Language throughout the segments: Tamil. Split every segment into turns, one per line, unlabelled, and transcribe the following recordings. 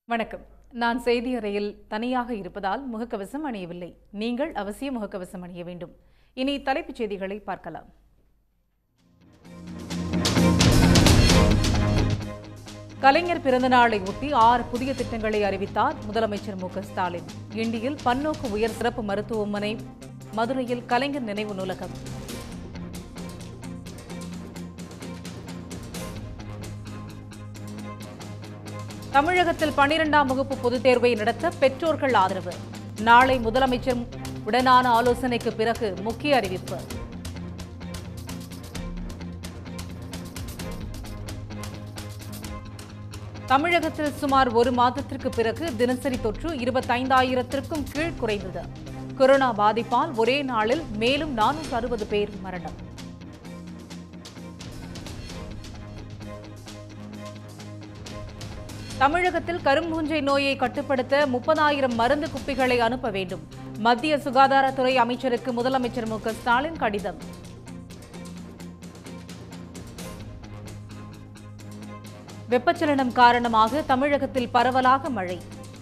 வணக்கம் நான் செய்தி அறையில் தனியாக இருப்பதால் முகக்கவசம் அணியவில்லை நீங்கள் அவசிய முகக்கவசம் அணிய வேண்டும் இனி தலைப்புச் செய்திகளை பார்க்கலாம் கலைஞர் பிறந்தநாளை ஒட்டி ஆறு புதிய திட்டங்களை அறிவித்தார் முதலமைச்சர் மு க ஸ்டாலின் கிண்டியில் பன்னோக்கு உயர் சிறப்பு மருத்துவமனை மதுரையில் கலைஞர் நினைவு நூலகம் தமிழகத்தில் பனிரெண்டாம் வகுப்பு பொதுத் தேர்வை நடத்த பெற்றோர்கள் ஆதரவு நாளை முதலமைச்சர் உடனான ஆலோசனைக்கு பிறகு முக்கிய அறிவிப்பு தமிழகத்தில் சுமார் ஒரு மாதத்திற்கு பிறகு தினசரி தொற்று இருபத்தைந்தாயிரத்திற்கும் கீழ் குறைந்தது கொரோனா பாதிப்பால் ஒரே நாளில் மேலும் நானூற்று அறுபது பேர் மரணம் தமிழகத்தில் கரும்பூஞ்சை நோயை கட்டுப்படுத்த முப்பதாயிரம் மருந்து குப்பிகளை அனுப்ப வேண்டும் மத்திய சுகாதாரத்துறை அமைச்சருக்கு முதலமைச்சர் மு க ஸ்டாலின் கடிதம் வெப்பச்சலனம் காரணமாக தமிழகத்தில் பரவலாக மழை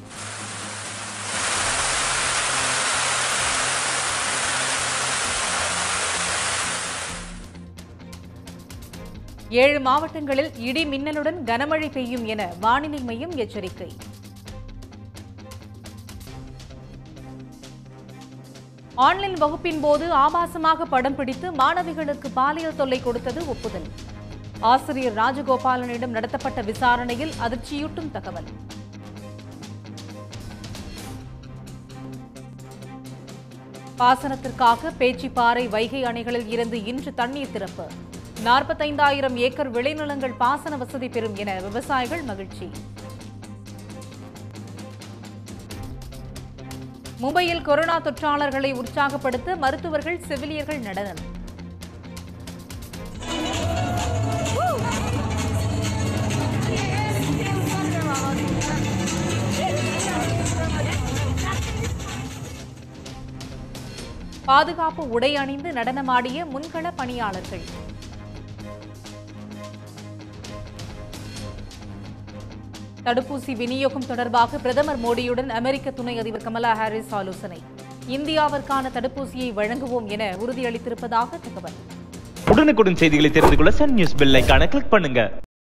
ஏழு மாவட்டங்களில் இடி மின்னலுடன் கனமழை பெய்யும் என வானிலை மையம் எச்சரிக்கை ஆன்லைன் வகுப்பின் போது ஆபாசமாக படம் பிடித்து மாணவிகளுக்கு பாலியல் தொல்லை கொடுத்தது ஒப்புதல் ஆசிரியர் ராஜகோபாலனிடம் நடத்தப்பட்ட விசாரணையில் அதிர்ச்சியூட்டும் தகவல் பாசனத்திற்காக பேச்சிப்பாறை வைகை அணைகளில் இருந்து இன்று தண்ணீர் திறப்பு நாற்பத்தைந்தாயிரம் ஏக்கர் விளைநிலங்கள் பாசன வசதி பெறும் என விவசாயிகள் மகிழ்ச்சி மும்பையில் கொரோனா தொற்றாளர்களை உற்சாகப்படுத்த மருத்துவர்கள் செவிலியர்கள் நடனம் பாதுகாப்பு உடை அணிந்து நடனமாடிய முன்கள பணியாளர்கள் தடுப்பூசி விநியோகம் தொடர்பாக பிரதமர் மோடியுடன் அமெரிக்க துணை அதிபர் கமலா ஹாரிஸ் ஆலோசனை இந்தியாவிற்கான தடுப்பூசியை வழங்குவோம் என உறுதியளித்திருப்பதாக தகவல்
உடனுக்குடன் செய்திகளை தெரிந்து கொள்ள சன் நியூஸ் பெல் ஐகானை கிளிக் பண்ணுங்க